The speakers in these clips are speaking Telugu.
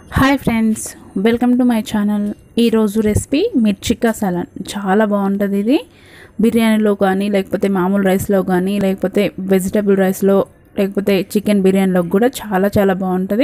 hi friends welcome to my channel ఈరోజు రెసిపీ మిర్చికా సలాడ్ చాలా బాగుంటుంది ఇది బిర్యానీలో కానీ లేకపోతే మామూలు రైస్లో కానీ లేకపోతే వెజిటబుల్ రైస్లో లేకపోతే చికెన్ బిర్యానీలో కూడా చాలా చాలా బాగుంటుంది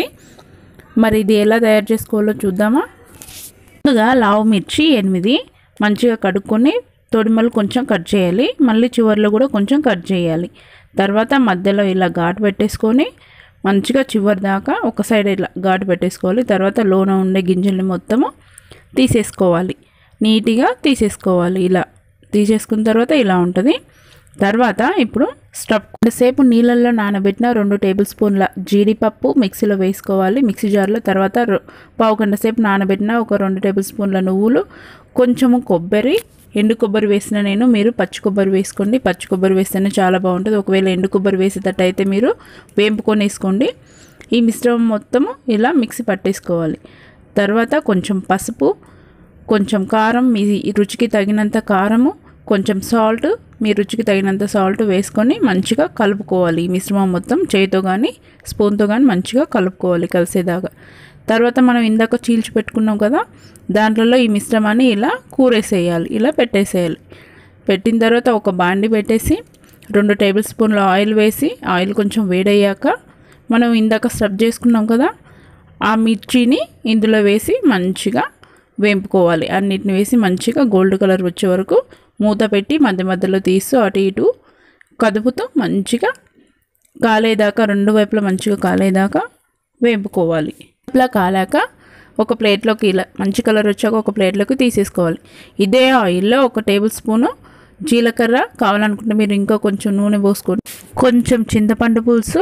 మరి ఇది ఎలా తయారు చేసుకోవాలో చూద్దామా ముందుగా లావు మిర్చి ఎనిమిది మంచిగా కడుక్కొని తొడిమలు కొంచెం కట్ చేయాలి మళ్ళీ చివర్లో కూడా కొంచెం కట్ చేయాలి తర్వాత మధ్యలో ఇలా ఘాటు పెట్టేసుకొని మంచిగా చివరి దాకా ఒక సైడ్ ఇలా ఘాటు పెట్టేసుకోవాలి తర్వాత లోన ఉండే గింజల్ని మొత్తము తీసేసుకోవాలి నీట్గా తీసేసుకోవాలి ఇలా తీసేసుకున్న తర్వాత ఇలా ఉంటుంది తర్వాత ఇప్పుడు స్టవ్ సేపు నీళ్ళల్లో నానబెట్టిన రెండు టేబుల్ స్పూన్ల జీడిపప్పు మిక్సీలో వేసుకోవాలి మిక్సీ జార్లో తర్వాత రొ- పావు గంట సేపు నానబెట్టిన ఒక రెండు టేబుల్ స్పూన్ల నువ్వులు కొంచెము కొబ్బరి ఎండు కొబ్బరి వేసిన నేను మీరు పచ్చి కొబ్బరి వేసుకోండి పచ్చి కొబ్బరి వేస్తేనే చాలా బాగుంటుంది ఒకవేళ ఎండు కొబ్బరి వేసేటట్టయితే మీరు వేంపుకొని వేసుకోండి ఈ మిశ్రమం మొత్తము ఇలా మిక్సీ పట్టేసుకోవాలి తర్వాత కొంచెం పసుపు కొంచెం కారం మీ రుచికి తగినంత కారము కొంచెం సాల్ట్ మీ రుచికి తగినంత సాల్ట్ వేసుకొని మంచిగా కలుపుకోవాలి ఈ మిశ్రమం మొత్తం చేతితో కానీ స్పూన్తో కానీ మంచిగా కలుపుకోవాలి కలిసేదాకా తర్వాత మనం ఇందాక చీల్చి పెట్టుకున్నాం కదా దాంట్లో ఈ మిశ్రమాన్ని ఇలా కూరేసేయాలి ఇలా పెట్టేసేయాలి పెట్టిన తర్వాత ఒక బాండి పెట్టేసి రెండు టేబుల్ స్పూన్ల ఆయిల్ వేసి ఆయిల్ కొంచెం వేడయ్యాక మనం ఇందాక స్టఫ్ చేసుకున్నాం కదా ఆ మిర్చిని ఇందులో వేసి మంచిగా వేంపుకోవాలి అన్నిటిని వేసి మంచిగా గోల్డ్ కలర్ వచ్చే వరకు మూత పెట్టి మధ్య మధ్యలో తీస్తూ అటు ఇటు కదుపుతూ మంచిగా కాలేదాకా రెండు వైపులా మంచిగా కాలేదాకా వేపుకోవాలి ఇట్లా కాలాక ఒక ప్లేట్లోకి ఇలా మంచి కలర్ వచ్చాక ఒక ప్లేట్లోకి తీసేసుకోవాలి ఇదే ఆయిల్లో ఒక టేబుల్ స్పూను జీలకర్ర కావాలనుకుంటే మీరు ఇంకా కొంచెం నూనె పోసుకోండి కొంచెం చింతపండు పులుసు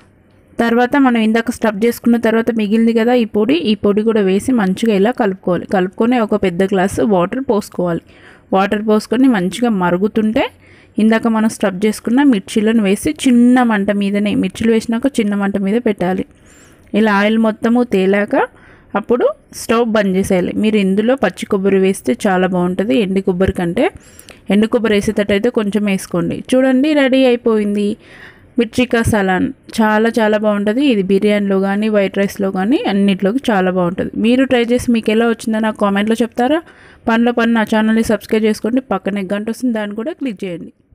తర్వాత మనం ఇందాక స్టఫ్ చేసుకున్న తర్వాత మిగిలింది కదా ఈ పొడి ఈ పొడి కూడా వేసి మంచిగా ఇలా కలుపుకోవాలి కలుపుకొని ఒక పెద్ద గ్లాసు వాటర్ పోసుకోవాలి వాటర్ పోసుకొని మంచిగా మరుగుతుంటే ఇందాక మనం స్టఫ్ చేసుకున్న మిర్చీలను వేసి చిన్న మంట మీదనే మిర్చిలు వేసినాక చిన్న మంట మీద పెట్టాలి ఇలా ఆయిల్ మొత్తము తేలాక అప్పుడు స్టవ్ బంద్ చేసేయాలి మీరు ఇందులో పచ్చి కొబ్బరి వేస్తే చాలా బాగుంటుంది ఎండు కొబ్బరి కంటే ఎండు కొబ్బరి వేసేటట్టయితే కొంచెం వేసుకోండి చూడండి రెడీ అయిపోయింది మిర్చికా సలాన్ చాలా చాలా బాగుంటుంది ఇది బిర్యానీలో కానీ వైట్ రైస్లో కానీ అన్నిట్లోకి చాలా బాగుంటుంది మీరు ట్రై చేసి మీకు ఎలా వచ్చిందో నాకు కామెంట్లో చెప్తారా పనిలో పని నా ఛానల్ని సబ్స్క్రైబ్ చేసుకోండి పక్కనే గంట వస్తుంది దాన్ని కూడా క్లిక్ చేయండి